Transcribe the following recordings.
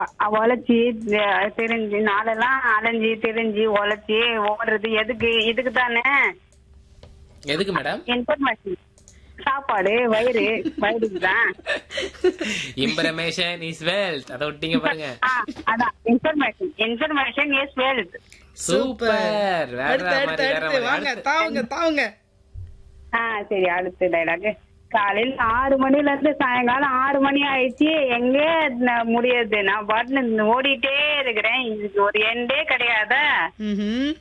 அ- உழைச்சி அஹ், தெரிஞ்சு நாளெல்லாம் அலைஞ்சி தெரிஞ்சு உழைச்சி ஓடுறது எதுக்கு இதுக்கு தானே எதுக்கு மேடம் இன்ஃபர்மேஷன் சாப்பாடு வயிறு வயிறுக்கு தான் இன்ஃபர்மேஷன் இஸ் வெல்த் அதை விட்டீங்க பாருங்க ஆ, அதான் information information is wealth super வேற அடுத்து அடுத்து மாதிரி வேற அடுத்து மாதிரி வாங்க அடுத்து. தாவுங்க தாவுங்க ஆ சரி அடுத்த டைலாக் காலையில ஆறு மணில இருந்து சாயங்காலம் ஆறு மணி ஆயிடுச்சு எங்க ந- முடியாது நான் பாட்டு ஓடிட்டே இருக்கிறேன் இதுக்கு ஒரு எண்டே கிடையாதா ம்ஹும்.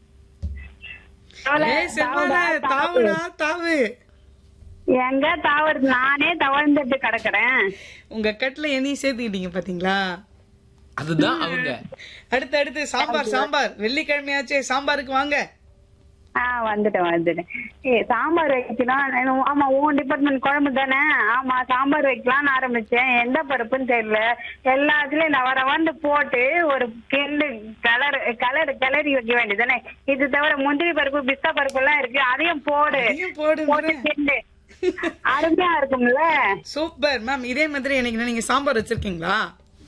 தவளை, ஏய் செல்வனே தாவுடா, தாவு. தாவுடா தாவு எங்க தவறு நானே தவழ்ந்துட்டு கிடக்குறேன் உங்க கட்டுல என்னையும் சேர்த்துக்கிட்டீங்க பாத்தீங்களா அதுதான் அவங்க அடுத்து அடுத்து சாம்பார் சாம்பார் வெள்ளிக்கிழமையாச்சே சாம்பாருக்கு வாங்க ஆ வந்துட்டேன் வந்துட்டேன் ஏ சாம்பார் வைக்கலாம் நான் ஆமா உன் டிபார்ட்மெண்ட் குழம்பு தானே ஆமா சாம்பார் வைக்கலாம்னு ஆரம்பிச்சேன் எந்த பருப்புன்னு தெரியல எல்லாத்துலயும் நான் வர வந்து போட்டு ஒரு கிண்டு கலர் கலர் கிளறி வைக்க வேண்டியதானே இது தவிர முந்திரி பருப்பு பிஸ்தா பருப்பு எல்லாம் இருக்கு அதையும் போடு அதையும் போடு போட்டு கிண்டு அருமையா இருக்கும்ல சூப்பர் மேம் இதே மாதிரி எனக்கு நீங்க சாம்பார் வச்சிருக்கீங்களா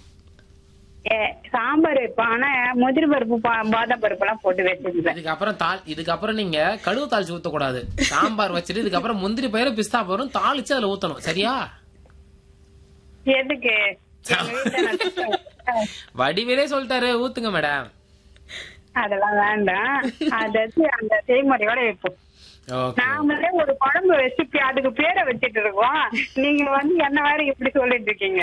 ஏ, சாம்பார் வைப்போம் ஆனா முந்திரி பருப்பு பா- பாதாம் பருப்பு எல்லாம் போட்டு வச்சிருக்கேன் இதுக்கப்புறம் தாள் இதுக்கப்புறம் நீங்க கடுகு தாளிச்சு ஊத்தக்கூடாது சாம்பார் வச்சுட்டு இதுக்கப்புறம் முந்திரி பயிரும் பிஸ்தா பயிரும் தாளிச்சு அதுல ஊத்தணும் சரியா எதுக்கு எங்க வீட்டுல நான் திட்டுவேன். வடிவேலே சொல்லிட்டாரு ஊத்துங்க மேடம் அதெல்லாம் வேண்டாம் அதாவது அந்த செய்முறையோட வைப்போம் ஓகே நாமளே ஒரு குழம்பு வச்சு பே- அதுக்கு பேரை வச்சிட்டு இருக்கோம் நீங்க வந்து என்ன வேற இப்படி சொல்லிட்டு இருக்கீங்க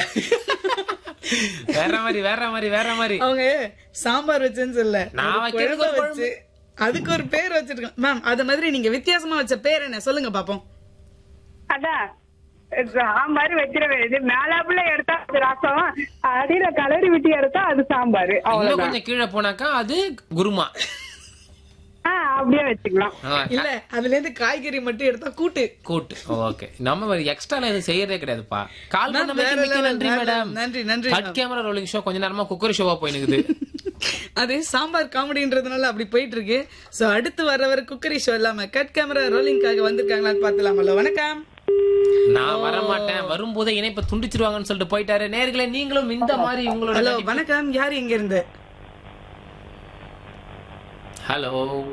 வேற மாதிரி வேற மாதிரி வேற மாதிரி அவங்க சாம்பார் வச்சேன்னு சொல்ல நான் ஒரு வைக்கிறது குழம்பு ஒரு வச்சு அதுக்கு ஒரு பேர் வச்சிருக்கேன் மேம் அது மாதிரி நீங்க வித்தியாசமா வச்ச பேர் என்ன சொல்லுங்க பாப்போம் அதான் சாம்பார் வச்சிட வேண்டியது மேலாப்புல எடுத்தா அது ரசம் அடியில கலரி விட்டு எடுத்தா அது சாம்பார் இன்னும் அவ்வளவுதான் கொஞ்சம் கீழே போனாக்கா அது குருமா ஆ, அப்படியே வச்சுக்கலாம் ஆ, இல்ல அதுல இருந்து காய்கறி மட்டும் எடுத்தா கூட்டு கூட்டு ஓகே நம்ம எக்ஸ்ட்ரா எதுவும் செய்யறதே கிடையாதுப்பா கால் மேம், பண்ண வேற மிக்க level, நன்றி வேற மேடம் level. நன்றி, நன்றி, cut ma'am. Camera rolling show கொஞ்ச நேரமா குக்கரி ஷோவா போயினுக்குது அது சாம்பார் காமெடின்றதுனால அப்படி போயிட்டு இருக்கு சோ அடுத்து வரவர் குக்கரி ஷோ இல்லாம கட் கேமரா ரோலிங்காக வந்திருக்காங்களான்னு பாத்துலாமல்ல வணக்கம் நான் வர மாட்டேன் வரும்போதே இணைப்பை துண்டிச்சிருவாங்கன்னு சொல்லிட்டு போயிட்டாரு நேர்களே நீங்களும் இந்த மாதிரி உங்களோட ஹலோ வணக்கம் யார் எங்க இருந்து ஹலோ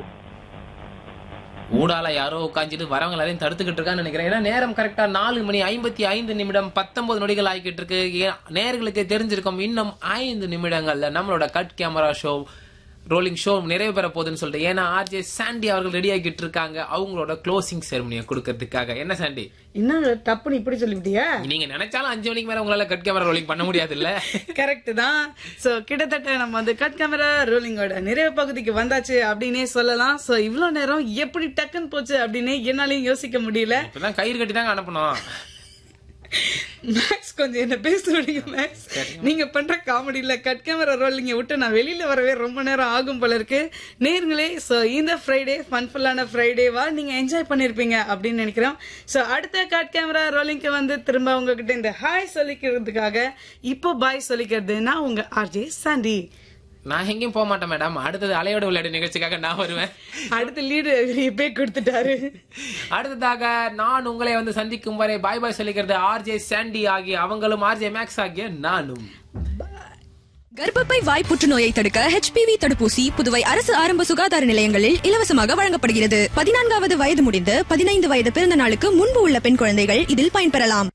ஊடால யாரோ உட்காந்துட்டு வரவங்க எல்லாரையும் தடுத்துக்கிட்டு இருக்கான்னு நினைக்கிறேன் ஏன்னா நேரம் கரெக்டா நாலு மணி ஐம்பத்தி ஐந்து நிமிடம் பத்தொன்பது நொடிகள் ஆகிக்கிட்டு இருக்கு ஏ- நேர்களுக்கு தெரிஞ்சிருக்கும் இன்னும் ஐந்து நிமிடங்கள்ல நம்மளோட cut camera show rolling show நிறைவு பெற போகுதுன்னு சொல்லிட்டு ஏன்னா ஆர்ஜே சாண்டி அவர்கள் ரெடி ஆகிட்டு இருக்காங்க அவங்களோட க்ளோசிங் செரமனியை கொடுக்கறதுக்காக என்ன சாண்டி என்ன டப்புன்னு இப்படி சொல்லிவிட்டியா நீங்க நினைச்சாலும் அஞ்சு மணிக்கு மேல உங்களால கட் கேமரா ரோலிங் பண்ண முடியாது இல்ல கரெக்ட் தான் சோ கிட்டத்தட்ட நம்ம வந்து கட் கேமரா ரோலிங்கோட நிறைவு பகுதிக்கு வந்தாச்சு அப்படின்னே சொல்லலாம் சோ இவ்வளவு நேரம் எப்படி டக்குன்னு போச்சு அப்படின்னு என்னாலயும் யோசிக்க முடியல இப்பதான் கயிறு கட்டி தாங்க அனுப்பணும் மேக்ஸ் கொஞ்சம் என்ன பேச விடுங்க மேக்ஸ் நீங்க பண்ற காமெடியில கட் கேமரா ரோலிங்க விட்டு நான் வெளியில வரவே ரொம்ப நேரம் ஆகும் போல இருக்கு நேர்களே சோ இந்த ஃப்ரைடே ஃபன்ஃபுல்லான ஃப்ரைடேவா நீங்க என்ஜாய் பண்ணிருப்பீங்க அப்படின்னு நினைக்கிறோம் சோ அடுத்த கட் கேமரா ரோலிங்க்கு வந்து திரும்ப உங்ககிட்ட இந்த ஹாய் சொல்லிக்கிறதுக்காக இப்போ பாய் சொல்லிக்கிறது நான் உங்க ஆர்ஜே சாண்டி நான் எங்கேயும் போக மாட்டேன் மேடம் அடுத்தது அலையோட விளையாடு நிகழ்ச்சிக்காக நான் வருவேன் அடுத்த லீடு இப்பே கொடுத்துட்டாரு அடுத்ததாக நான் உங்களை வந்து சந்திக்கும் வரை பாய் பாய் சொல்லிக்கிறது ஆர்ஜே சாண்டி ஆகிய அவங்களும் ஆர்ஜே மேக்ஸ் ஆகிய நானும் கர்ப்பப்பை வாய் புற்றுநோயை தடுக்க ஹெச்பிவி தடுப்பூசி புதுவை அரசு ஆரம்ப சுகாதார நிலையங்களில் இலவசமாக வழங்கப்படுகிறது பதினான்காவது வயது முடிந்து பதினைந்து வயது பிறந்த நாளுக்கு முன்பு உள்ள பெண் குழந்தைகள் இதில் பயன்பெறலாம்